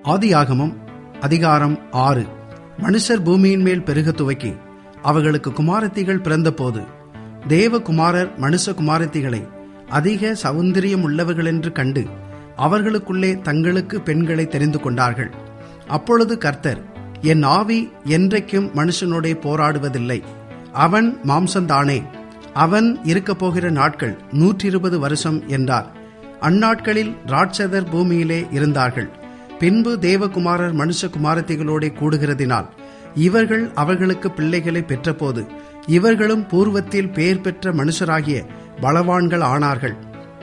ஆதியாகமம் அதிகாரம் ஆறு மனுஷர் பூமியின் மேல் பெருக துவக்கி அவர்களுக்கு குமாரத்திகள் பிறந்தபோது தேவகுமாரர் மனுஷ குமாரத்திகளை அதிக சௌந்தரியம் உள்ளவர்கள் என்று கண்டு அவர்களுக்குள்ளே தங்களுக்கு பெண்களை தெரிந்து கொண்டார்கள் அப்பொழுது கர்த்தர் என் ஆவி என்றைக்கும் மனுஷனோடே போராடுவதில்லை அவன் மாம்சந்தானே அவன் இருக்கப் போகிற நாட்கள் நூற்றி இருபது வருஷம் என்றார் அந்நாட்களில் ராட்சதர் பூமியிலே இருந்தார்கள் பின்பு தேவகுமாரர் மனுஷ குமாரத்திகளோட கூடுகிறதினால் இவர்கள் அவர்களுக்கு பிள்ளைகளை பெற்றபோது இவர்களும் பூர்வத்தில் பெயர் பெற்ற மனுஷராகிய பலவான்கள் ஆனார்கள்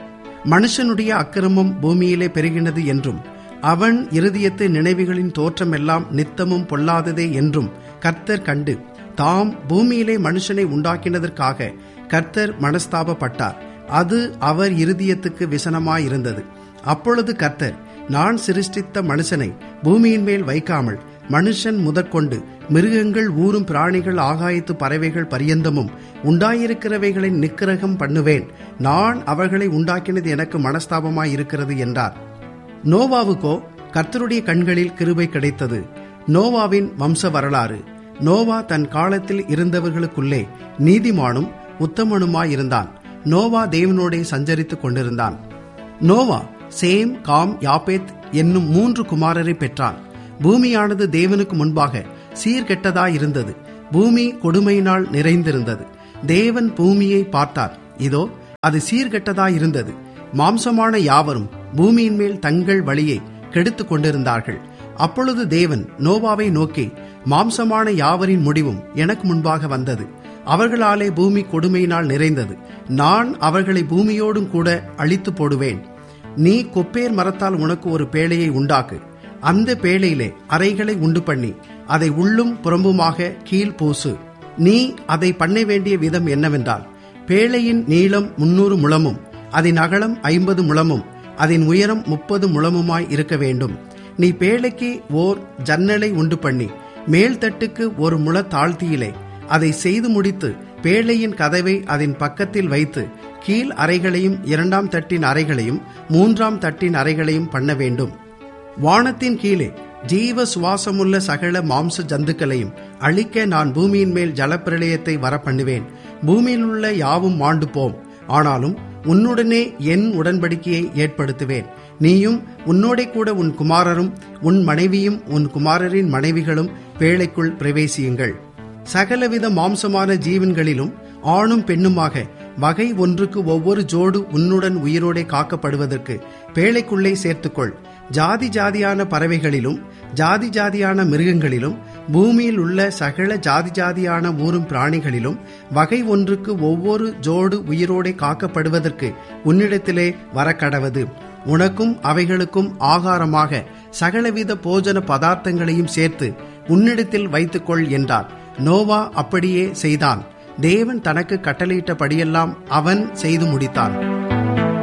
மனுஷனுடைய அக்கிரமம் பூமியிலே பெருகினது என்றும் அவன் இருதயத்து நினைவுகளின் தோற்றமெல்லாம் நித்தமும் பொல்லாததே என்றும் கர்த்தர் கண்டு தாம் பூமியிலே மனுஷனை உண்டாக்கினதற்காக கர்த்தர் மனஸ்தாபப்பட்டார் அது அவர் இருதயத்துக்கு விசனமாயிருந்தது அப்பொழுது கர்த்தர் நான் சிருஷ்டித்த மனுஷனை பூமியின் மேல் வைக்காமல் மனுஷன் முதற்கொண்டு மிருகங்கள் ஊரும் பிராணிகள் ஆகாயத்து பறவைகள் பரியந்தமும் உண்டாயிருக்கிறவைகளை நிக்கிரகம் பண்ணுவேன் நான் அவர்களை உண்டாக்கினது எனக்கு மனஸ்தாபமாயிருக்கிறது என்றார் நோவாவுக்கோ கர்த்தருடைய கண்களில் கிருபை கிடைத்தது நோவாவின் வம்ச வரலாறு நோவா தன் காலத்தில் இருந்தவர்களுக்குள்ளே நீதிமானும் உத்தமனுமாயிருந்தான் நோவா தேவனோடே சஞ்சரித்துக் கொண்டிருந்தான் நோவா சேம் காம் யாபேத் என்னும் மூன்று குமாரரை பெற்றான் பூமியானது தேவனுக்கு முன்பாக சீர்கெட்டதாயிருந்தது பூமி கொடுமையினால் நிறைந்திருந்தது தேவன் பூமியை பார்த்தார் இதோ அது சீர்கெட்டதாயிருந்தது மாம்சமான யாவரும் பூமியின் மேல் தங்கள் வழியை கெடுத்துக் கொண்டிருந்தார்கள் அப்பொழுது தேவன் நோவாவை நோக்கி மாம்சமான யாவரின் முடிவும் எனக்கு முன்பாக வந்தது அவர்களாலே பூமி கொடுமையினால் நிறைந்தது நான் அவர்களை பூமியோடும் கூட அழித்து போடுவேன் நீ கொப்பேர் மரத்தால் உனக்கு ஒரு பேழையை உண்டாக்கு அந்த பேழையிலே அறைகளை உண்டு பண்ணி அதை உள்ளும் புறம்புமாக கீழ் பூசு நீ அதை பண்ண வேண்டிய விதம் என்னவென்றால் பேழையின் நீளம் முன்னூறு முழமும் அதன் அகலம் ஐம்பது முழமும் அதன் உயரம் முப்பது முழமுமாய் இருக்க வேண்டும் நீ பேழைக்கு ஓர் ஜன்னலை உண்டு பண்ணி மேல்தட்டுக்கு ஒரு முழ தாழ்த்தியிலே அதை செய்து முடித்து பேழையின் கதவை அதன் பக்கத்தில் வைத்து கீழ் அறைகளையும் இரண்டாம் தட்டின் அறைகளையும் மூன்றாம் தட்டின் அறைகளையும் பண்ண வேண்டும் வானத்தின் கீழே ஜீவ சுவாசமுள்ள சகல மாம்ச ஜந்துக்களையும் அழிக்க நான் பூமியின் மேல் ஜலப்பிரளயத்தை வர பண்ணுவேன் பூமியில் உள்ள யாவும் மாண்டு போம் ஆனாலும் உன்னுடனே என் உடன்படிக்கையை ஏற்படுத்துவேன் நீயும் உன்னோட கூட உன் குமாரரும் உன் மனைவியும் உன் குமாரரின் மனைவிகளும் பேழைக்குள் பிரவேசியுங்கள் சகலவித மாம்சமான ஜீவன்களிலும் ஆணும் பெண்ணுமாக வகை ஒன்றுக்கு ஒவ்வொரு ஜோடு உன்னுடன் உயிரோடே காக்கப்படுவதற்கு பேழைக்குள்ளே சேர்த்துக்கொள் ஜாதி ஜாதியான பறவைகளிலும் ஜாதி ஜாதியான மிருகங்களிலும் பூமியில் உள்ள சகல ஜாதி ஜாதியான ஊரும் பிராணிகளிலும் வகை ஒன்றுக்கு ஒவ்வொரு ஜோடு உயிரோடே காக்கப்படுவதற்கு உன்னிடத்திலே வரக்கடவது உனக்கும் அவைகளுக்கும் ஆகாரமாக சகலவித போஜன பதார்த்தங்களையும் சேர்த்து உன்னிடத்தில் வைத்துக்கொள் என்றார் நோவா அப்படியே செய்தான் தேவன் தனக்கு கட்டளையிட்டபடியெல்லாம் அவன் செய்து முடித்தான்